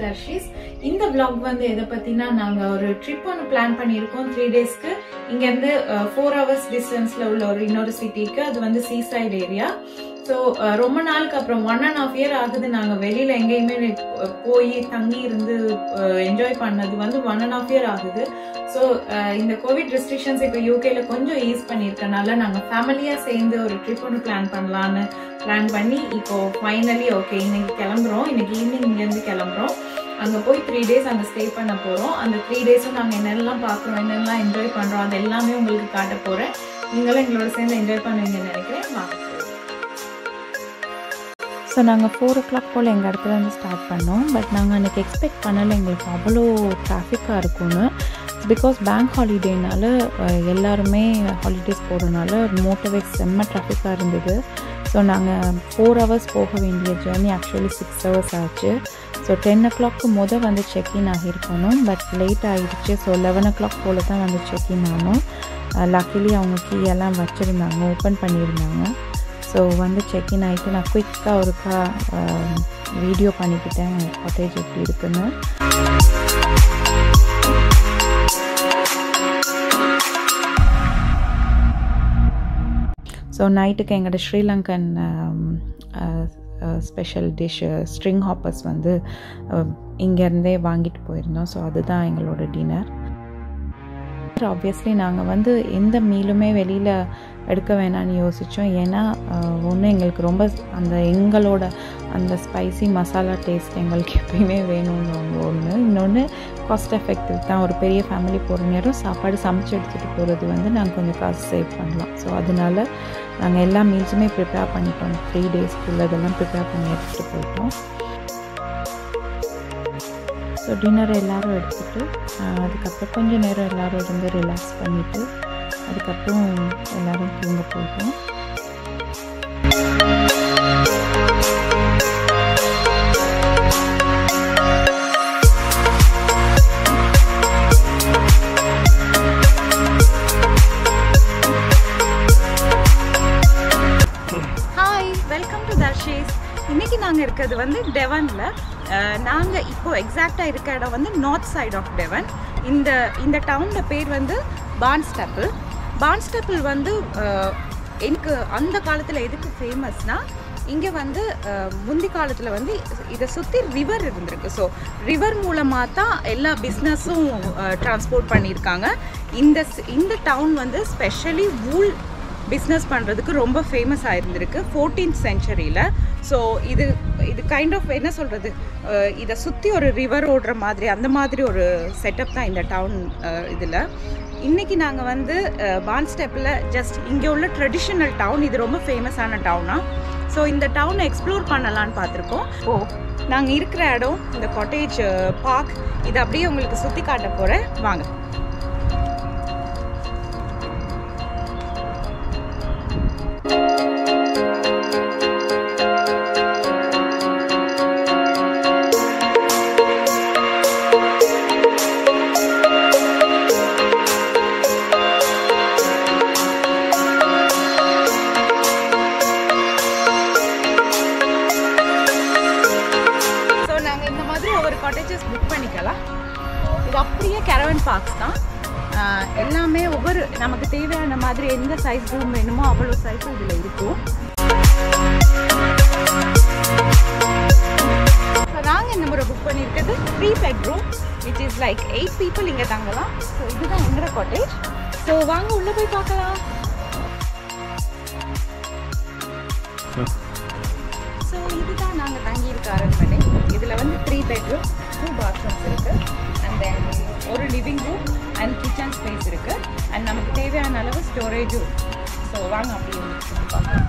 தர்ஷிஸ் இந்த vlog வந்து எதை பத்தினா நாங்க ஒரு ட்ரிப் ஒன்று பிளான் பண்ணியிருக்கோம் த்ரீ டேஸ்க்கு இங்க இருந்து ஃபோர் ஹவர்ஸ் டிஸ்டன்ஸ்ல உள்ள ஒரு இன்னொரு சிட்டிக்கு அது வந்து சீசைட் ஏரியா ஸோ ரொம்ப நாளுக்கு அப்புறம் ஒன் அண்ட் ஆஃப் இயர் ஆகுது நாங்கள் வெளியில் எங்கேயுமே அஹ், போய் தங்கி இருந்து என்ஜாய் பண்ணது வந்து ஒன் அண்ட் ஆஃப் இயர் ஆகுது ஸோ இந்த கோவிட் ரெஸ்ட்ரிக்ஷன்ஸ் இப்போ யூகேல கொஞ்சம் ஈஸ் பண்ணியிருக்கனால நாங்கள் ஃபேமிலியாக சேர்ந்து ஒரு ட்ரிப் ஒன்று பிளான் பண்ணலான்னு பிளான் பண்ணி இப்போ ஃபைனலி ஓகே இன்னைக்கு கிளம்புறோம் இன்னைக்கு ஈவினிங் இங்கேருந்து கிளம்புறோம் அங்கே போய் த்ரீ டேஸ் அங்கே ஸ்டே பண்ண போகிறோம் அந்த த்ரீ டேஸும் நாங்கள் என்னெல்லாம் பார்க்குறோம் என்னெல்லாம் என்ஜாய் பண்ணுறோம் அது எல்லாமே உங்களுக்கு காட்ட போகிறேன் நீங்களும் எங்களோட சேர்ந்து என்ஜாய் பண்ணுவீங்கன்னு நினைக்கிறேன் வாங்க ஸோ நாங்கள் ஃபோர் ஓ கிளாக் போல் எங்கள் இடத்துல இருந்து ஸ்டார்ட் பண்ணோம் பட் நாங்கள் அன்றைக்கி எக்ஸ்பெக்ட் பண்ணலை எங்களுக்கு அவ்வளோ டிராஃபிக்காக இருக்கும்னு பிகாஸ் பேங்க் ஹாலிடேனால எல்லாருமே ஹாலிடேஸ் போகிறனால மோட்டர்வே செம்ம டிராஃபிக்காக இருந்தது ஸோ நாங்கள் ஃபோர் ஹவர்ஸ் போக வேண்டிய ஜேர்னி ஆக்சுவலி சிக்ஸ் ஹவர்ஸ் ஆச்சு ஸோ டென் ஓ கிளாக்கு மொதல் வந்து செக்இன் ஆகியிருக்கணும் பட் லேட் ஆகிடுச்சு ஸோ லெவன் ஓ கிளாக் போல் தான் வந்து செக்இன் ஆனோம் லக்கிலி அவங்க கீ எல்லாம் வச்சுருந்தாங்க ஓப்பன் பண்ணியிருந்தாங்க ஸோ வந்து செக்இன் ஆகிட்டு நான் குயிக்காக ஒருக்கா வீடியோ பண்ணிக்கிட்டேன் காட்டேஜ் எப்படி இருக்குன்னு ஸோ நைட்டுக்கு எங்களோட Sri Lankan special dish string hoppers வந்து இங்கேருந்தே வாங்கிட்டு போயிருந்தோம் ஸோ அதுதான் எங்களோட டின்னர் ஆப்வியஸ்லி நாங்கள் வந்து எந்த மீலுமே வெளியில் எடுக்க வேணாம்னு யோசித்தோம் ஏன்னா ஒன்று எங்களுக்கு ரொம்ப அந்த எங்களோட அந்த ஸ்பைசி மசாலா டேஸ்ட் எங்களுக்கு எப்பயுமே வேணும்னு ஒன்று ஒன்று இன்னொன்று காஸ்ட் எஃபெக்டிவ் தான் ஒரு பெரிய ஃபேமிலி போகிற நேரம் சாப்பாடு சமைச்சு எடுத்துகிட்டு போகிறது வந்து நாங்கள் கொஞ்சம் காசு சேவ் பண்ணலாம் ஸோ அதனால நாங்கள் எல்லா மீல்ஸுமே ப்ரிப்பேர் பண்ணிட்டோம் த்ரீ டேஸ்க்குள்ள இதெல்லாம் ப்ரிப்பேர் பண்ணி எடுத்துகிட்டு போயிட்டோம் ஸோ டின்னர் எல்லோரும் எடுத்துகிட்டு அதுக்கப்புறம் கொஞ்சம் நேரம் எல்லோரும் இருந்து ரிலாக்ஸ் பண்ணிவிட்டு அதுக்கப்புறம் எல்லோரும் தூங்க போயிட்டோம் ஹாய் வெல்கம் டு தர்ஷேஸ் இன்னைக்கு நாங்கள் இருக்கிறது வந்து டெவனில் நாங்கள் இப்போ எக்ஸாக்டாக இருக்க இடம் வந்து நார்த் சைட் ஆஃப் டெவன் இந்த இந்த டவுனில் பேர் வந்து பான்ஸ்டப்பிள் பான்ஸ்டப்பிள் வந்து அஹ், எனக்கு அந்த காலத்தில் எதுக்கு ஃபேமஸ்னா இங்கே வந்து அஹ், முந்தி காலத்தில் வந்து இதை சுற்றி ரிவர் இருந்திருக்கு ஸோ ரிவர் மூலமாக தான் எல்லா பிஸ்னஸும் டிரான்ஸ்போர்ட் பண்ணியிருக்காங்க இந்த ஸ்- இந்த டவுன் வந்து ஸ்பெஷலி வூல் பிஸ்னஸ் பண்ணுறதுக்கு ரொம்ப ஃபேமஸ் ஆயிருந்திருக்கு ஃபோர்டீன்த் செஞ்சுரியில் ஸோ இது இது கைண்ட் ஆஃப் என்ன சொல்கிறது இதை சுற்றி ஒரு ரிவர் ஓடுற மாதிரி அந்த மாதிரி ஒரு செட்டப் தான் இந்த டவுன் இதில் இன்றைக்கி நாங்கள் வந்து பான் ஸ்டெப்பில் ஜஸ்ட் இங்கே உள்ள ட்ரெடிஷ்னல் டவுன் இது ரொம்ப ஃபேமஸான டவுனா ஸோ இந்த டவுனை எக்ஸ்ப்ளோர் பண்ணலான்னு பார்த்துருக்கோம் ஓ நாங்கள் இருக்கிற இடம் இந்த காட்டேஜ் பார்க் இது அப்படியே உங்களுக்கு சுற்றி காட்ட போகிறேன் வாங்க ஸோ நாங்கள் இந்த மாதிரி ஒவ்வொரு காட்டேஜஸ் புக் பண்ணிக்கலாம் இது அப்படியே கேரவன் பார்க்ஸ் தான் ஆஹ் எல்லாமே ஒவ்வொரு நமக்கு தேவையான மாதிரி எந்த சைஸ் ரூம் வேணுமோ அவ்வளோ சைஸ் இதில் இருக்கும் ஸோ நாங்கள் இந்த முறை புக் பண்ணியிருக்கிறது three bedroom which is like eight people இங்கே தங்கலாம் ஸோ இதுதான் எங்களோட காட்டேஜ் ஸோ வாங்க உள்ளே போய் பார்க்கலாம் ஸோ இதுதான் நாங்கள் தங்கியிருக்க அரண்மனை இதில் வந்து த்ரீ பெட்ரூம் டூ பாத்ரூம்ஸ் இருக்குது அண்ட் தென் ஒரு living room and kitchen space இருக்குது அண்ட் நமக்கு தேவையான அளவு ஸ்டோரேஜும் ஸோ வாங்க அப்படி சுற்றி பார்க்கலாம்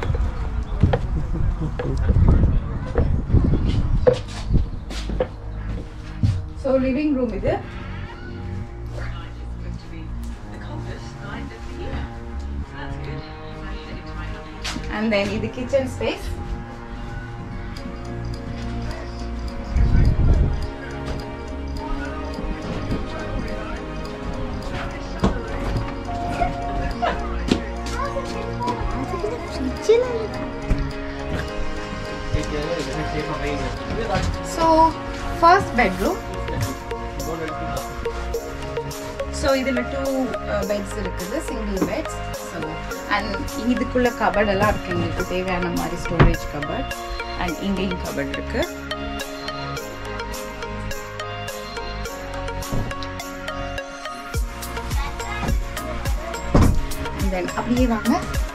ஸோ லிவிங் ரூம் இது அண்ட் தென் இது kitchen space first bedroom so இதில் டூ பெட்ஸ் இருக்குது சிங்கிள் பெட்ஸ் ஸோ அண்ட் இதுக்குள்ள கபர்ட் எல்லாம் இருக்கு எங்களுக்கு தேவையான மாதிரி ஸ்டோரேஜ் கபர்ட் அண்ட் இங்கேயும் கபர்ட் இருக்கு தென் அப்படியே வாங்க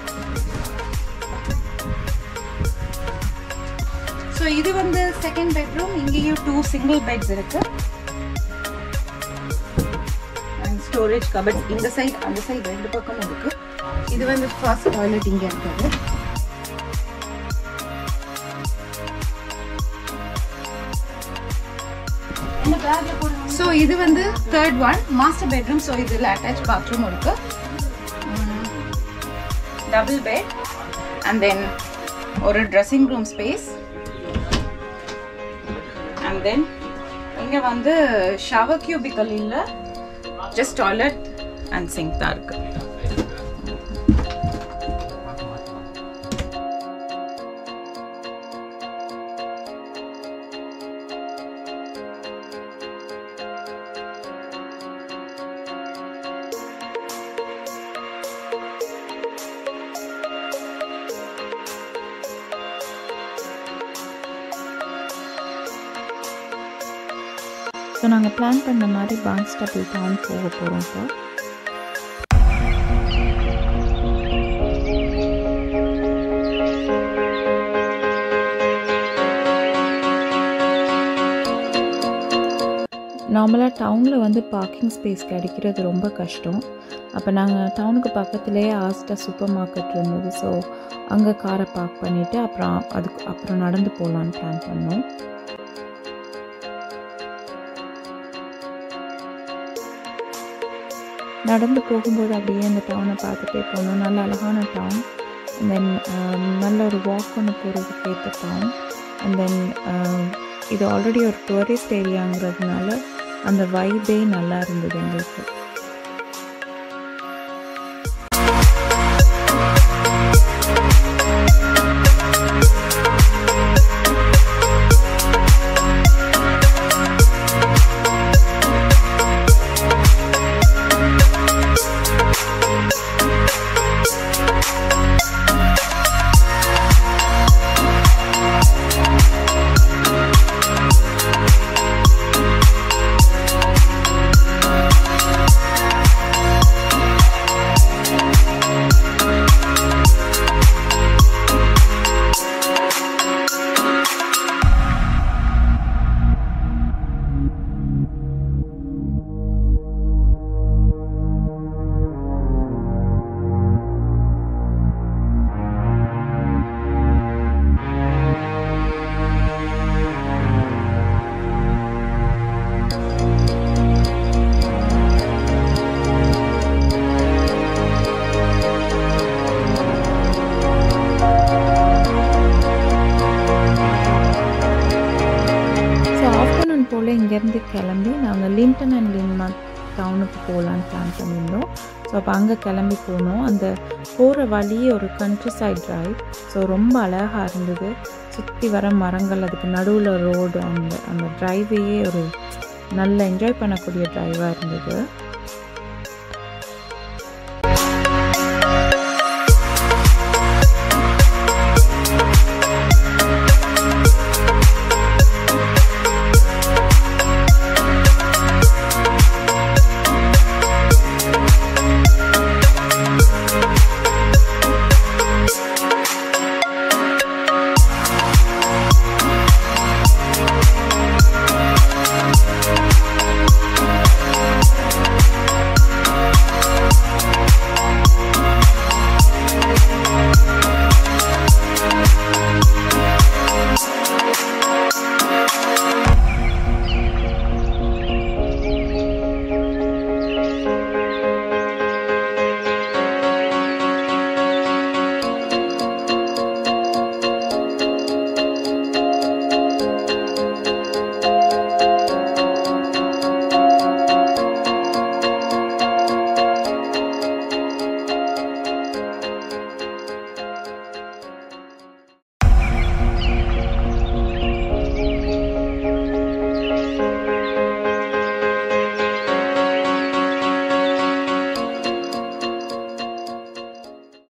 ஸோ இது வந்து செகண்ட் பெட்ரூம் இங்கேயும் டூ சிங்கிள் பெட்ஸ் இருக்கு அண்ட் ஸ்டோரேஜ் கபட் இந்த சைடு அந்த சைடு ரெண்டு பக்கமும் இருக்கு இது வந்து ஃபர்ஸ்ட் டாய்லெட் இங்கே இருக்குது ஸோ இது வந்து third one master bedroom so இதில் அட்டாச் பாத்ரூம் இருக்கு டபுள் பெட் அண்ட் தென் ஒரு dressing room space and then இங்கே வந்து ஷவர் கியூபிக்கல் இல்லை ஜஸ்ட் டாய்லெட் அண்ட் சிங்க் தான் இருக்கு ஸோ நாங்கள் பிளான் பண்ண மாதிரி பான்ஸ்டபிள் டவுன் போக போகிறோம் இப்போ நார்மலாக டவுனில் வந்து பார்க்கிங் ஸ்பேஸ் கிடைக்கிறது ரொம்ப கஷ்டம் அப்போ நாங்கள் டவுனுக்கு பக்கத்துலேயே ஆஸ்டா சூப்பர் மார்க்கெட் இருந்தது ஸோ அங்கே காரை பார்க் பண்ணிவிட்டு அப்புறம் அதுக்கு அப்புறம் நடந்து போகலான்னு பிளான் பண்ணோம் நடந்து போகும்போது அப்படியே அந்த டவுனை பார்த்துட்டே போனோம் நல்ல அழகான டவுன் அண்ட் தென் நல்ல ஒரு வாக் ஒன்று போகிறதுக்கு ஏற்ற டவுன் அண்ட் தென் இது ஆல்ரெடி ஒரு டூரிஸ்ட் ஏரியாங்கிறதுனால அந்த வைபே நல்லா இருந்தது எங்களுக்கு ஸோ ஆஃப்டர்நூன் போல் இங்கேருந்து கிளம்பி நாங்கள் லிண்டன் அண்ட் லின்மார்க் டவுனுக்கு போகலான்னு பிளான் பண்ணியிருந்தோம் ஸோ அப்போ அங்கே கிளம்பி போனோம் அந்த போகிற வழி ஒரு கண்ட்ரி சைட் டிரைவ் ஸோ ரொம்ப அழகாக இருந்தது சுற்றி வர மரங்கள் அதுக்கு நடுவில் ரோடு அந்த அந்த டிரைவையே ஒரு நல்ல என்ஜாய் பண்ணக்கூடிய டிரைவாக இருந்தது